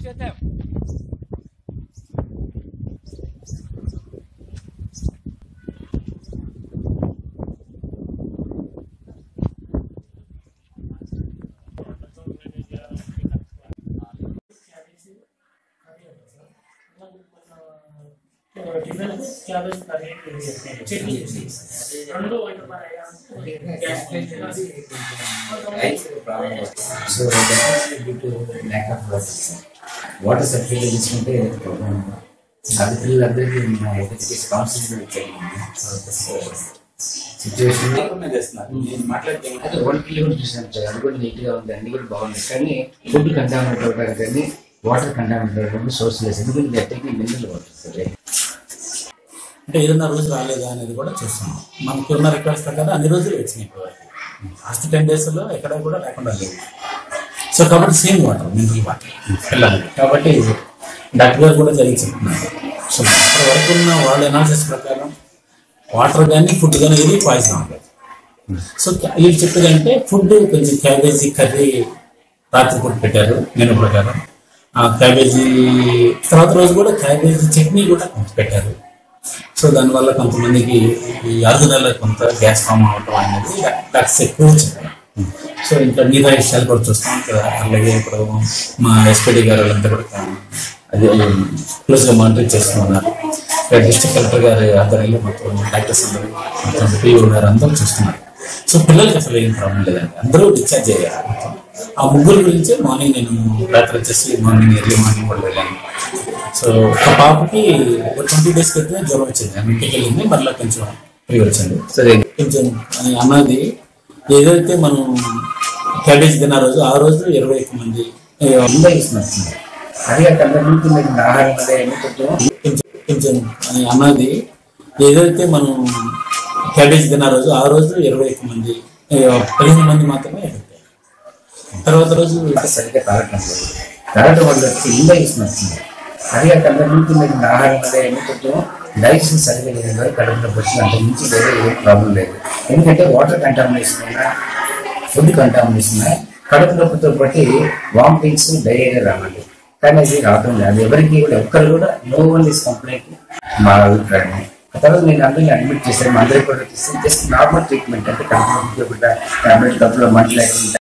చేద్దాం cabbage curry chutney రెండు so due to lack of water water certificate తీసుకుంటే అది పిల్లలందరికీ మా ఎదుటికి కౌన్సిలింగ్ సిచ్యువేషన్ అదే వన్ కిలోమీటర్ చూసాను సార్ అది కూడా నీట్గా ఉంది అన్ని కూడా బాగుంది కానీ ఫుడ్ కంటామినేట్ అవ్వడానికి కానీ వాటర్ కంటామినేట్ అవ్వడానికి సోర్స్ లేదు ఎందుకంటే గట్టికి మినరల్ వాటర్ సార్ అంటే ఏదన్నా రోజు రాలేదా అనేది కూడా చూస్తున్నాం మనకు ఉన్న రిక్వెస్ట్ ప్రకారం అన్ని రోజులు వచ్చినాయి ఇప్పటివరకు లాస్ట్ టెన్ డేస్లో ఎక్కడ కూడా లేకుండా లేవు సో కాబట్టి సేమ్ వాటర్ మినరల్ వాటర్ పిల్లలు కాబట్టి డాక్టర్ గారు కూడా జరిగి చెప్తున్నారు సో అప్పటి వరకు ఉన్న వాళ్ళ అనాలిసిస్ ప్రకారం వాటర్ కానీ ఫుడ్ కానీ ఏది పాయిజన్ అవ్వలేదు సో వీళ్ళు చెప్పేది అంటే ఫుడ్ కొంచెం క్యాబేజీ కర్రీ రాత్రి పూట పెట్టారు మెనూ ప్రకారం ఆ క్యాబేజీ తర్వాత రోజు కూడా క్యాబేజీ చట్నీ కూడా కొంత పెట్టారు సో దానివల్ల కొంతమందికి ఈ అరుగుదల కొంత గ్యాస్ ఫామ్ అవటం అనేది డాక్టర్స్ ఎక్కువ చెప్పారు సో ఇంకా మిగతా విషయాలు కూడా చూస్తాం కదా అలాగే ఇప్పుడు మా ఎస్పీడీ గారు వాళ్ళంతా కూడా అది క్లోజ్గా మానిటర్ చేస్తూ ఉన్నారు ఇక్కడ డిస్ట్రిక్ట్ కలెక్టర్ గారి ఆధ్వర్యంలో మొత్తం డాక్టర్స్ అందరూ మొత్తం పిఓ గారు అందరూ చూస్తున్నారు సో పిల్లలకి అసలు ఏం ప్రాబ్లం లేదండి అందరూ డిశ్చార్జ్ అయ్యారు మొత్తం ఆ ముగ్గురు గురించి మార్నింగ్ నేను రాత్రి వచ్చేసి మార్నింగ్ ఎర్లీ మార్నింగ్ కూడా వెళ్ళాను సో ఒక పాపకి ఒక ట్వంటీ డేస్ క్రితమే జ్వరం వచ్చింది ఆమె ఇంటికి వెళ్ళింది మళ్ళీ కొంచెం ఫీవర్ వచ్చింది సరే కొంచెం అని అన్నది ఏదైతే మనం క్యాబేజ్ తిన్న రోజు ఆ రోజు ఇరవై ఒక్క మంది ఏ, ఇంకా ఇస్తున్నారు అది కాక అందరికీ మీకు ఆహారం అదే ఏమో కొంచెం కొంచెం కొంచెం అని అన్నది ఏదైతే మనం క్యాబేజ్ తిన్న రోజు ఆ రోజు ఇరవై ఒక్క మంది ఏ, పదిహేను మంది మాత్రమే ఎఫెక్ట్ అయ్యారు. తర్వాత రోజు ఇంకా సరిగ్గా తాగటం లేదు తాగటం వల్ల ఇంకా ఇస్తున్నారు అది కాక అందరికీ మీకు ఆహారం అదే ఏమో కొంచెం డైజెషన్ సరిగ్గా లేదు కదా కడుపులో వచ్చిన అంత మించి వేరే ఏం ప్రాబ్లం లేదు ఎందుకంటే వాటర్ కంటామినేషన్ ఉన్నా ఫుడ్ కంటామినేషన్ ఉన్నా కడుపు నొప్పితో బట్టి వామిటింగ్స్ డయేరియా రావాలి కానీ అది రావడం లేదు అది ఎవరికి కూడా ఒక్కరు కూడా నో వన్ ఇస్ కంప్లైంట్ మా అభిప్రాయం ఆ తర్వాత నేను అందరినీ అడ్మిట్ చేశాను మా అందరికి కూడా జస్ట్ నార్మల్ ట్రీట్మెంట్ అంటే కడుపు నొప్పి కూడా టాబ్లెట్ కప్పులో మంట లేకుండా